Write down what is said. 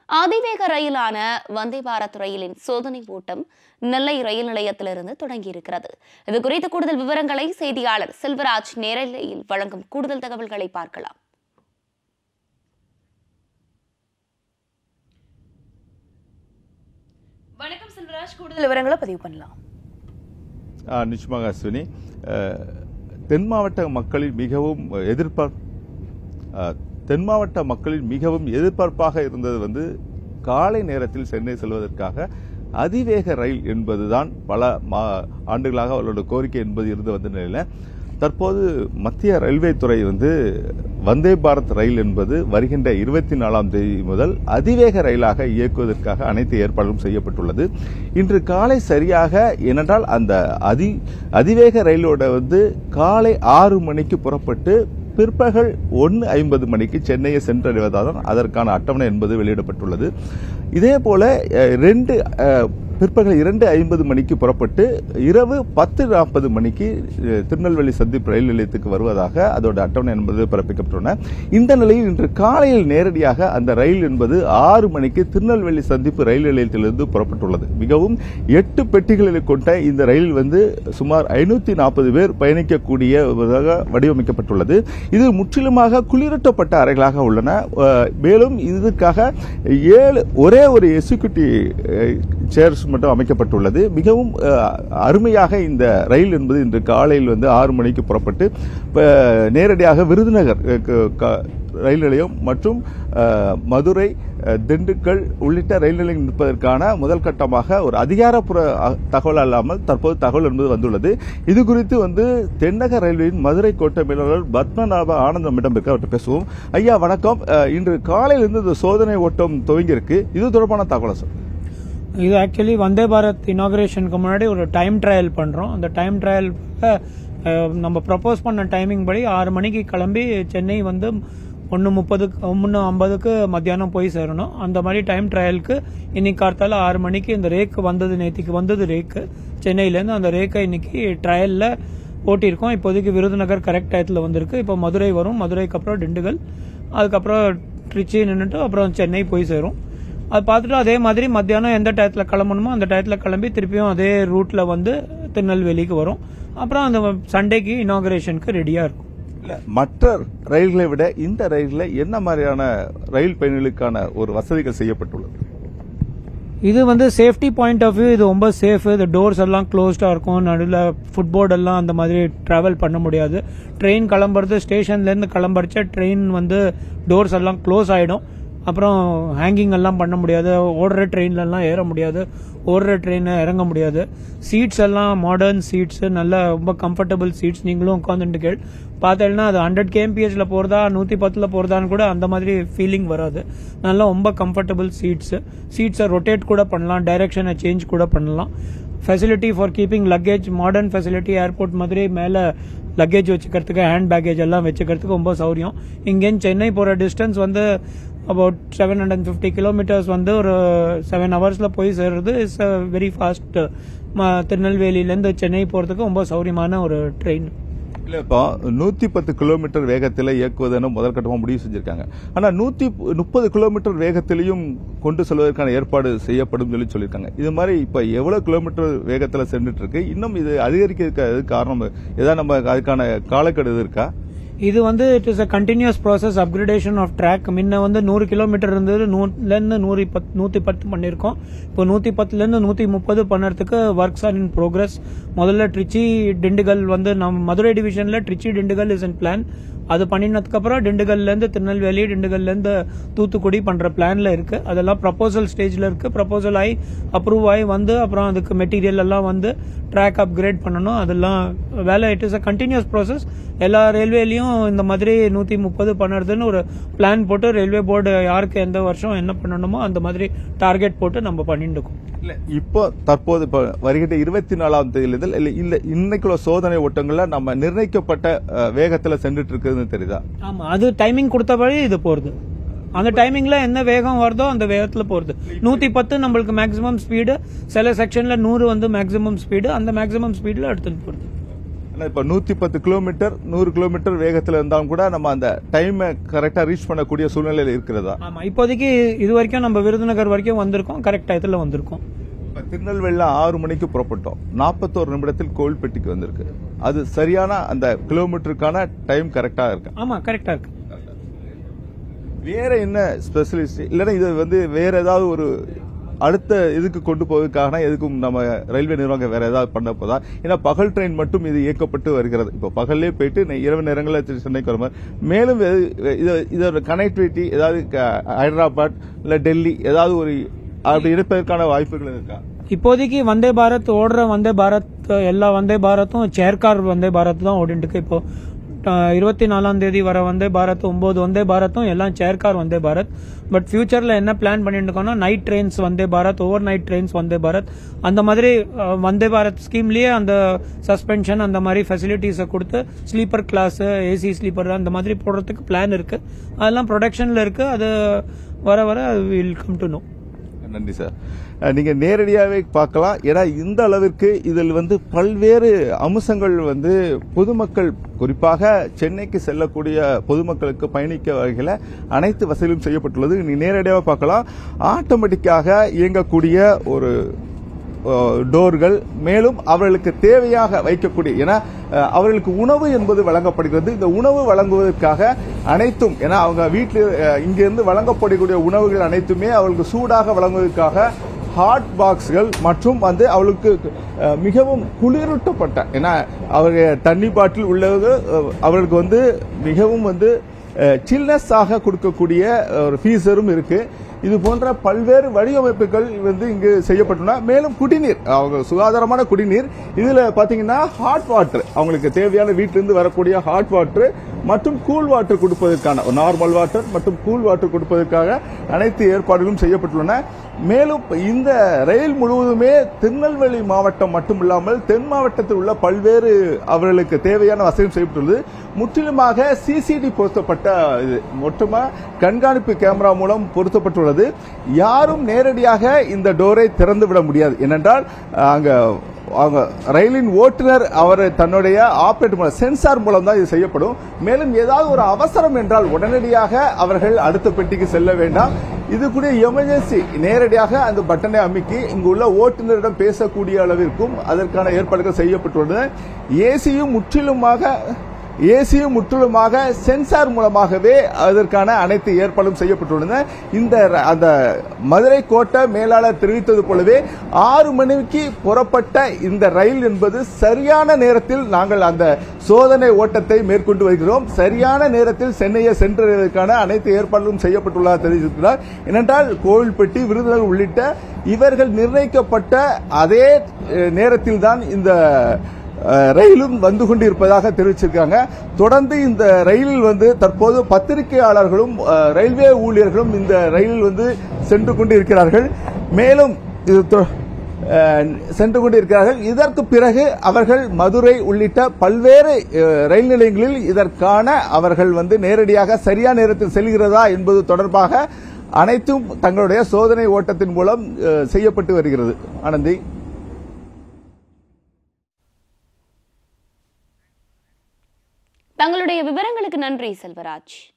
அதிவேக ரயிலான வந்தே பாரத் ரயிலின் சோதனை ஓட்டம் நெல்லை ரயில் நிலையத்திலிருந்து தொடங்கியிருக்கிறது இது குறித்த கூடுதல் விவரங்களை செய்தியாளர் செல்வராஜ் நேரலையில் வழங்கும் கூடுதல் தகவல்களை பார்க்கலாம் வணக்கம் செல்வராஜ் கூடுதல் விவரங்களை பதிவு பண்ணலாம் ஆ, நிச்சயமாக அஸ்வினி அஹ், தென் மாவட்ட மக்களின் மிகவும் எதிர்பார் அஹ், தென் மாவட்ட மக்களின் மிகவும் எதிர்பார்ப்பாக இருந்தது வந்து காலை நேரத்தில் சென்னை செல்வதற்காக அதிவேக ரயில் என்பதுதான் பல மா ஆண்டுகளாக அவர்களோட கோரிக்கை என்பது இருந்து வந்த நிலையில் தற்போது மத்திய ரயில்வே துறை வந்து வந்தே பாரத் ரயில் என்பது வருகின்ற இருபத்தி நாலாம் தேதி முதல் அதிவேக ரயிலாக இயக்குவதற்காக அனைத்து ஏற்பாடுகளும் செய்யப்பட்டுள்ளது இன்று காலை சரியாக ஏனென்றால் அந்த அதி அதிவேக ரயிலோட வந்து காலை ஆறு மணிக்கு புறப்பட்டு பிற்பகல் ஒன்று ஐம்பது மணிக்கு சென்னையை சென்றடைவதால் அதற்கான அட்டவணை என்பது வெளியிடப்பட்டுள்ளது இதே போல அஹ், ரெண்டு அஹ், பிற்பகல் இரண்டு ஐம்பது மணிக்கு புறப்பட்டு இரவு பத்து நாற்பது மணிக்கு அஹ், திருநெல்வேலி சந்திப்பு ரயில் நிலையத்துக்கு வருவதாக அதோட அட்டவணை என்பது பிறப்பிக்கப்பட்டுள்ளன இந்த நிலையில் இன்று காலையில் நேரடியாக அந்த ரயில் என்பது ஆறு மணிக்கு திருநெல்வேலி சந்திப்பு ரயில் நிலையத்திலிருந்து புறப்பட்டுள்ளது மிகவும் எட்டு பெட்டிகளை கொண்ட இந்த ரயில் வந்து சுமார் ஐநூத்தி நாற்பது பேர் பயணிக்கக்கூடியதாக வடிவமைக்கப்பட்டுள்ளது இது முற்றிலுமாக குளிரூட்டப்பட்ட அறைகளாக உள்ளன அஹ், மேலும் இதுக்காக ஏழு ஒரே ஒரு எக்ஸிக்யூட்டிவ் சேர்ஸ் மட்டும் அமைக்கப்பட்டுள்ளது மிகவும் அஹ், அருமையாக இந்த ரயில் என்பது இன்று காலையில் வந்து ஆறு மணிக்கு புறப்பட்டு ப- நேரடியாக விருதுநகர் அஹ், க- க- ரயில் நிலையம் மற்றும் அஹ், மதுரை அஹ், திண்டுக்கல் உள்ளிட்ட ரயில் நிலையம் நிற்பதற்கான முதல் கட்டமாக ஒரு அதிகாரப்புற அஹ், தகவல் அல்லாமல் தற்போது தகவல் என்பது வந்துள்ளது இது குறித்து வந்து தென்னக ரயில்வேயின் மதுரை கோட்டை மேலாளர் பத்மநாப ஆனந்தமிடம் இருக்க அவர்கிட்ட பேசுவோம் ஐயா வணக்கம் அஹ், இன்று காலையிலிருந்து இந்த சோதனை ஓட்டம் துவங்கியிருக்கு இது தொடர்பான தகவலை சார் இது ஆக்சுவலி வந்தே பாரத் இனாகிரேஷனுக்கு முன்னாடி ஒரு டைம் ட்ரையல் பண்ணுறோம் அந்த டைம் ட்ரையல் நம்ம ப்ரப்போஸ் பண்ண டைமிங் படி ஆறு மணிக்கு கிளம்பி சென்னை வந்து ஒன்று முப்பதுக்கு ஒன்று ஐம்பதுக்கு மத்தியானம் போய் சேரணும் அந்த மாதிரி டைம் ட்ரையலுக்கு இன்னைக்கு கார்த்தால ஆறு மணிக்கு இந்த ரேக்கு வந்தது நேத்திக்கு வந்தது ரேக்கு சென்னையிலேருந்து அந்த ரேக்கை இன்னைக்கு ட்ரையலில் ஓட்டியிருக்கோம் இப்போதைக்கு விருதுநகர் கரெக்ட் டயத்தில் வந்திருக்கு இப்போ மதுரை வரும் மதுரைக்கு அப்புறம் திண்டுக்கல் அதுக்கப்புறம் ட்ரிச்சி நின்றுட்டு அப்புறம் சென்னை போய் சேரும் அது பார்த்துட்டு அதே மாதிரி மத்தியானம் எந்த டயத்தில் கிளம்பணுமோ அந்த டயத்தில் கிளம்பி திருப்பியும் அதே ரூட்டில் வந்து திருநெல்வேலிக்கு வரும் அப்புறம் அந்த சண்டேக்கு இனாகரேஷனுக்கு ரெடியாக இருக்கும் இல்ல மற்ற ரயில்களை விட இந்த ரயில்ல என்ன மாதிரியான ரயில் பயணிகளுக்கான ஒரு வசதிகள் செய்யப்பட்டுள்ளது இது வந்து சேஃப்டி பாயிண்ட் ஆஃப் வியூ இது ரொம்ப சேஃப் இந்த டோர்ஸ் எல்லாம் க்ளோஸ்டாக இருக்கும் நடுவில் ஃபுட்போர்ட் எல்லாம் அந்த மாதிரி ட்ராவல் பண்ண முடியாது ட்ரெயின் கிளம்புறது ஸ்டேஷன்லேருந்து கிளம்புறச்ச ட்ரெயின் வந்து டோர்ஸ் எல்லாம் க்ளோஸ் ஆகிடும் அப்புறம் ஹேங்கிங் எல்லாம் பண்ண முடியாது ஓடுற ட்ரெயின்லலாம் ஏற முடியாது ஓடுற ட்ரெயினில் இறங்க முடியாது சீட்ஸ் எல்லாம் மாடர்ன் சீட்ஸ் நல்ல ரொம்ப கம்ஃபர்டபுள் சீட்ஸ் நீங்களும் உட்காந்துட்டு கேள் பார்த்தேன்னா அது ஹண்ட்ரட் கேம்பிஹெச்ல போகிறதா நூற்றி பத்தில் போகிறதான்னு கூட அந்த மாதிரி ஃபீலிங் வராது நல்லா ரொம்ப கம்ஃபர்டபுள் சீட்ஸ் சீட்ஸை ரொட்டேட் கூட பண்ணலாம் டைரக்ஷனை சேஞ்ச் கூட பண்ணலாம் facility for keeping luggage modern facility airport மாதிரி மேலே லக்கேஜ் வச்சுக்கிறதுக்கு ஹேண்ட் பேக்கேஜ் எல்லாம் வச்சுக்கிறதுக்கு ரொம்ப சௌரியம் இங்கேருந்து சென்னை போகிற டிஸ்டன்ஸ் வந்து about seven hundred fifty kilometres வந்து ஒரு செவன் ஹவர்ஸில் போய் சேர்றது இஸ் வெரி ஃபாஸ்ட் திருநெல்வேலியிலேருந்து சென்னை போகிறதுக்கு ரொம்ப சௌரியமான ஒரு ட்ரெயின் இல்ல இப்போ நூத்தி பத்து கிலோமீட்டர் வேகத்தில் இயக்குவதுன்னு முதல் கட்டமா முடிவு செஞ்சிருக்காங்க ஆனா நூத்தி முப்பது கிலோமீட்டர் வேகத்திலையும் கொண்டு செல்வதற்கான ஏற்பாடு செய்யப்படும் சொல்லி சொல்லியிருக்காங்க இது மாதிரி இப்ப எவ்வளவு கிலோமீட்டர் வேகத்துல சென்றுட்டு இருக்கு இன்னும் இது அதிகரிக்கிறதுக்கு அது காரணம் ஏதாவது நம்ம அதுக்கான காலக்கெடு இது இருக்கா இது வந்து it is a continuous process upgradation of track முன்ன வந்து நூறு கிலோமீட்டர் இருந்தது நூறுலேருந்து நூறு பத் நூற்றி பத்து பண்ணியிருக்கோம் இப்போ நூற்றி பத்துலேருந்து நூற்றி முப்பது பண்ணுறதுக்கு ஒர்க்ஸ் ஆர் இன் ப்ரோக்ரஸ் முதல்ல ட்ரிச்சி டிண்டுகல் வந்து நம்ம மதுரை டிவிஷனில் Trichy Dindigul is in plan அது பண்ணினதுக்கப்புறம் டிண்டுகல்லேருந்து திருநெல்வேலி டிண்டுகல்லேருந்து தூத்துக்குடி பண்ணுற பிளானில் இருக்குது அதெல்லாம் ப்ரப்போசல் ஸ்டேஜில் இருக்குது ப்ரப்போசல் ஆகி அப்ரூவ் ஆகி வந்து அப்புறம் அதுக்கு மெட்டீரியல் எல்லாம் வந்து ட்ராக் அப்கிரேட் பண்ணணும் அதெல்லாம் வேலை it is a continuous process எல்லா ரயில்வேலையும் இந்த மாதிரி நூற்றி முப்பது பண்ணுறதுன்னு ஒரு பிளான் போட்டு ரயில்வே போர்டு யாருக்கு எந்த வருஷம் என்ன பண்ணணுமோ அந்த மாதிரி டார்கெட் போட்டு நம்ம பண்ணிட்டு இருக்கோம் இல்ல இப்போ தற்போது இப்போ வருகின்ற இருபத்தி நாலாம் தேதியிலிருந்து இல்ல இல்ல இன்னைக்குள்ள சோதனை ஓட்டங்கள்ல நம்ம நிர்ணயிக்கப்பட்ட அஹ், வேகத்துல சென்றுட்டு இருக்குதுன்னு தெரியுதா ஆமா அது டைமிங் கொடுத்தபடி இது போறது அந்த டைமிங்ல என்ன வேகம் வருதோ அந்த வேகத்துல போறது நூத்தி பத்து நம்மளுக்கு மேக்ஸிமம் ஸ்பீடு சில செக்ஷன்ல நூறு வந்து மேக்ஸிமம் ஸ்பீடு அந்த மேக்ஸிமம் ஸ்பீட்ல எடுத்துட்டு போறது ஏன்னா இப்போ நூற்றி பத்து கிலோமீட்டர் நூறு கிலோமீட்டர் வேகத்தில் இருந்தாலும் கூட நம்ம அந்த டைமை கரெக்டாக ரீச் பண்ணக்கூடிய சூழ்நிலையில் இருக்கிறதா ஆமா இப்போதைக்கு இது வரைக்கும் நம்ம விருதுநகர் வரைக்கும் வந்திருக்கோம் கரெக்ட் டயத்தில் வந்திருக்கோம் இப்போ திருநெல்வேலியில் ஆறு மணிக்கு புறப்பட்டோம் நாற்பத்தோரு நிமிடத்தில் கோவில்பட்டிக்கு வந்திருக்கு அது சரியான அந்த கிலோமீட்டருக்கான டைம் கரெக்டாக இருக்கு ஆமா கரெக்டா இருக்கு வேற என்ன ஸ்பெஷலிஸ்ட் இல்லைன்னா இது வந்து வேற ஏதாவது ஒரு அடுத்த இதுக்கு கொண்டு போவதற்கான எதுக்கும் நம்ம ரயில்வே நிர்வாகம் வேற ஏதாவது பண்ண போதா ஏன்னா பகல் ட்ரெயின் மட்டும் இது இயக்கப்பட்டு வருகிறது இப்போ பகல்லே போயிட்டு நெ- இரவு நேரங்களில் திரு சென்னைக்கு வரும் மேலும் இது- இது இதோட கனெக்டிவிட்டி ஏதாவது க- ஹைதராபாத் இல்லை டெல்லி ஏதாவது ஒரு அப்படி இருப்பதற்கான வாய்ப்புகள் இருக்கா இப்போதைக்கு வந்தே பாரத் ஓடுற வந்தே பாரத் எல்லா வந்தே பாரத்தும் சேர்கார் வந்தே பாரத் தான் ஓடிட்டு இருக்கு இப்போ அஹ், இருபத்தி நாலாம் தேதி வர வந்தே பாரத் ஒன்பது வந்தே பாரத்தும் எல்லாம் சேர்கார் வந்தே பாரத் பட் ஃபியூச்சர்ல என்ன பிளான் பண்ணிட்டு இருக்கோம்னா night trains Vande Bharat overnight trains Vande Bharat அந்த மாதிரி அஹ், வந்தே பாரத் ஸ்கீம்லயே அந்த சஸ்பென்ஷன் அந்த மாதிரி ஃபெசிலிட்டிஸை கொடுத்து ஸ்லீப்பர் கிளாஸ் ஏசி ஸ்லீப்பர் அந்த மாதிரி போடுறதுக்கு பிளான் இருக்கு அதெல்லாம் ப்ரொடக்ஷன்ல இருக்கு அது வர வர வில் கம் டு நோ நன்றி சார் அஹ், நீங்க நேரடியாகவே பார்க்கலாம் ஏன்னா இந்த அளவிற்கு இதில் வந்து பல்வேறு அம்சங்கள் வந்து பொதுமக்கள் குறிப்பாக சென்னைக்கு செல்லக்கூடிய பொதுமக்களுக்கு பயணிக்க வகையில் அனைத்து வசதிகளும் செய்யப்பட்டுள்ளது நீங்க நேரடியாக பார்க்கலாம் ஆட்டோமேட்டிக்காக இயங்கக்கூடிய ஒரு அஹ், டோர்கள் மேலும் அவர்களுக்கு தேவையாக வைக்கக்கூடிய ஏன்னா அஹ், அவர்களுக்கு உணவு என்பது வழங்கப்படுகிறது இந்த உணவு வழங்குவதற்காக அனைத்தும் ஏன்னா அவங்க வீட்டில் அஹ், இங்கிருந்து வழங்கப்படக்கூடிய உணவுகள் அனைத்துமே அவர்களுக்கு சூடாக வழங்குவதற்காக ஹாட் பாக்ஸ்கள் மற்றும் வந்து அவளுக்கு அஹ், மிகவும் குளிரூட்டப்பட்ட ஏன்னா அவங்க தண்ணி பாட்டில் உள்ளது அஹ், அவர்களுக்கு வந்து மிகவும் வந்து சில்னஸ் ஆக கொடுக்கக்கூடிய ஒரு ஃபீஸரும் இருக்கு இது போன்ற பல்வேறு வடிவமைப்புகள் வந்து இங்கு செய்யப்பட்டுள்ளன மேலும் குடிநீர் அவங்க சுகாதாரமான குடிநீர் இதுல பாத்தீங்கன்னா ஹாட் வாட்டர் அவங்களுக்கு தேவையான வீட்டிலிருந்து வரக்கூடிய ஹாட் வாட்டர் மற்றும் கூல் வாட்டர் கொடுப்பதற்கான நார்மல் வாட்டர் மற்றும் கூல் வாட்டர் கொடுப்பதற்காக அனைத்து ஏற்பாடுகளும் செய்யப்பட்டுள்ளன மேலும் இந்த ரயில் முழுவதுமே திருநெல்வேலி மாவட்டம் மட்டுமில்லாமல் தென் மாவட்டத்தில் உள்ள பல்வேறு அவர்களுக்கு தேவையான வசதியும் செய்யப்பட்டுள்ளது முற்றிலுமாக சிசிடி பொருத்தப்பட்ட இது மொத்தமா கண்காணிப்பு கேமரா மூலம் பொருத்தப்பட்டுள்ளது யாரும் நேரடியாக இந்த டோரை திறந்து விட முடியாது ஏனென்றால் அங்க அவங்க ரயிலின் ஓட்டுநர் அவர் தன்னுடைய ஆபரேட் மூலம் சென்சார் மூலம் தான் இது செய்யப்படும் மேலும் ஏதாவது ஒரு அவசரம் என்றால் உடனடியாக அவர்கள் அடுத்த பெட்டிக்கு செல்ல வேண்டாம் இது கூட எமர்ஜென்சி நேரடியாக அந்த பட்டனை அமுக்கி இங்கு உள்ள ஓட்டுநரிடம் பேசக்கூடிய அளவிற்கும் அதற்கான ஏற்பாடுகள் செய்யப்பட்டுள்ளது ஏசியும் முற்றிலுமாக ஏசியும் முற்றிலுமாக சென்சார் மூலமாகவே அதற்கான அனைத்து ஏற்பாடும் செய்யப்பட்டுள்ளன இந்த ர- அந்த மதுரை கோட்ட மேலாளர் தெரிவித்தது போலவே ஆறு மணிக்கு புறப்பட்ட இந்த ரயில் என்பது சரியான நேரத்தில் நாங்கள் அந்த சோதனை ஓட்டத்தை மேற்கொண்டு வருகிறோம் சரியான நேரத்தில் சென்னையை சென்றதற்கான அனைத்து ஏற்பாடுகளும் செய்யப்பட்டுள்ளதாக தெரிவித்திருக்கிறார் ஏனென்றால் கோவில்பட்டி விருதுநகர் உள்ளிட்ட இவர்கள் நிர்ணயிக்கப்பட்ட அதே அஹ், நேரத்தில்தான் இந்த அஹ், ரயிலும் வந்து கொண்டிருப்பதாக தெரிவிச்சிருக்காங்க தொடர்ந்து இந்த ரயிலில் வந்து தற்போது பத்திரிகையாளர்களும் அஹ், ரயில்வே ஊழியர்களும் இந்த ரயிலில் வந்து சென்று கொண்டிருக்கிறார்கள் மேலும் இது தொ- அஹ், சென்று கொண்டிருக்கிறார்கள் இதற்கு பிறகு அவர்கள் மதுரை உள்ளிட்ட பல்வேறு அஹ், ரயில் நிலையங்களில் இதற்கான அவர்கள் வந்து நேரடியாக சரியான நேரத்தில் செல்கிறதா என்பது தொடர்பாக அனைத்தும் தங்களுடைய சோதனை ஓட்டத்தின் மூலம் அஹ், செய்யப்பட்டு வருகிறது ஆனந்தி தங்களுடைய விவரங்களுக்கு நன்றி செல்வராஜ்